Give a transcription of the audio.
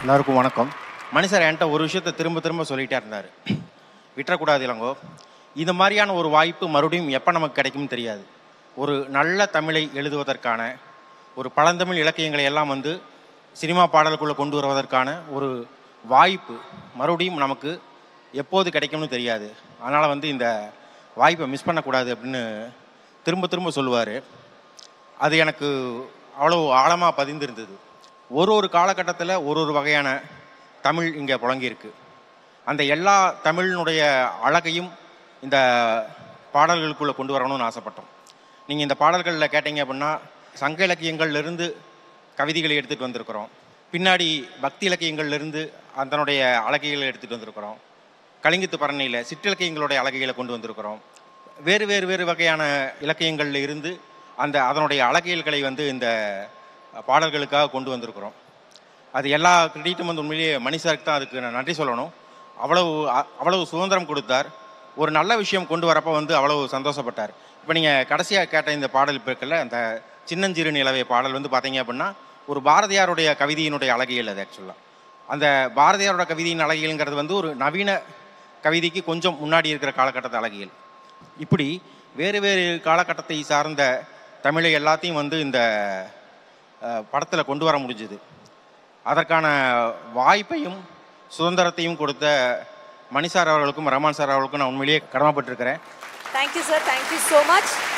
எல்லாருக்கும் வணக்கம் மணி சார் என்கிட்ட ஒரு விஷயத்தை திரும்ப திரும்ப சொல்லிகிட்டே இருந்தார் விட்டுறக்கூடாது இளங்கோ இந்த மாதிரியான ஒரு வாய்ப்பு மறுபடியும் எப்போ நமக்கு கிடைக்கும்னு தெரியாது ஒரு நல்ல தமிழை எழுதுவதற்கான ஒரு பழந்தமிழ் இலக்கியங்களை எல்லாம் வந்து சினிமா பாடலுக்குள்ளே கொண்டு வருவதற்கான ஒரு வாய்ப்பு மறுபடியும் நமக்கு எப்போது கிடைக்கும்னு தெரியாது அதனால் வந்து இந்த வாய்ப்பை மிஸ் பண்ணக்கூடாது அப்படின்னு திரும்ப திரும்ப சொல்லுவார் அது எனக்கு அவ்வளோ ஆழமாக பதிந்திருந்தது ஒரு ஒரு காலகட்டத்தில் ஒரு ஒரு வகையான தமிழ் இங்கே புழங்கியிருக்கு அந்த எல்லா தமிழினுடைய அழகையும் இந்த பாடல்களுக்குள்ளே கொண்டு வரணும்னு ஆசைப்பட்டோம் நீங்கள் இந்த பாடல்களில் கேட்டீங்க அப்படின்னா சங்க இலக்கியங்கள்லேருந்து கவிதைகளை எடுத்துகிட்டு வந்திருக்கிறோம் பின்னாடி பக்தி இலக்கியங்கள்லேருந்து அதனுடைய அழகைகளை எடுத்துகிட்டு வந்திருக்கிறோம் கலிங்கத்து பரணியில் சிற்றிலக்கியங்களுடைய அழகைகளை கொண்டு வந்திருக்கிறோம் வேறு வேறு வேறு வகையான இலக்கியங்களில் இருந்து அந்த அதனுடைய அழகியல்களை வந்து இந்த பாடல்களுக்காக கொண்டு வந்திருக்கிறோம் அது எல்லா கிரெடிட்டும் வந்து உண்மையிலேயே மணி சாருக்கு தான் அதுக்கு நான் நன்றி சொல்லணும் அவ்வளவு அ- அவ்வளவு சுதந்திரம் கொடுத்தார் ஒரு நல்ல விஷயம் கொண்டு வரப்போ வந்து அவ்வளவு சந்தோஷப்பட்டார் இப்போ நீங்கள் கடைசியாக கேட்ட இந்த பாடல் இப்போ இருக்குல்ல அந்த சின்னஞ்சிறு நிலவை பாடல் வந்து பார்த்தீங்க அப்படின்னா ஒரு பாரதியாருடைய கவிதையினுடைய அழகியல் அது ஆக்சுவலாக அந்த பாரதியாரோட கவிதையின் அழகியல்ங்கிறது வந்து ஒரு நவீன கவிதைக்கு கொஞ்சம் முன்னாடி இருக்கிற காலகட்டத்து அழகியல் இப்படி வேறு வேறு காலகட்டத்தை சார்ந்த தமிழை எல்லாத்தையும் வந்து இந்த படத்தில் கொண்டு வர முடிஞ்சுது அதற்கான வாய்ப்பையும் சுதந்திரத்தையும் கொடுத்த மணி சார் அவர்களுக்கும் ரஹ்மான் சார் அவர்களுக்கும் நான் உண்மையிலேயே கடமைப்பட்டிருக்கிறேன் thank you sir thank you so much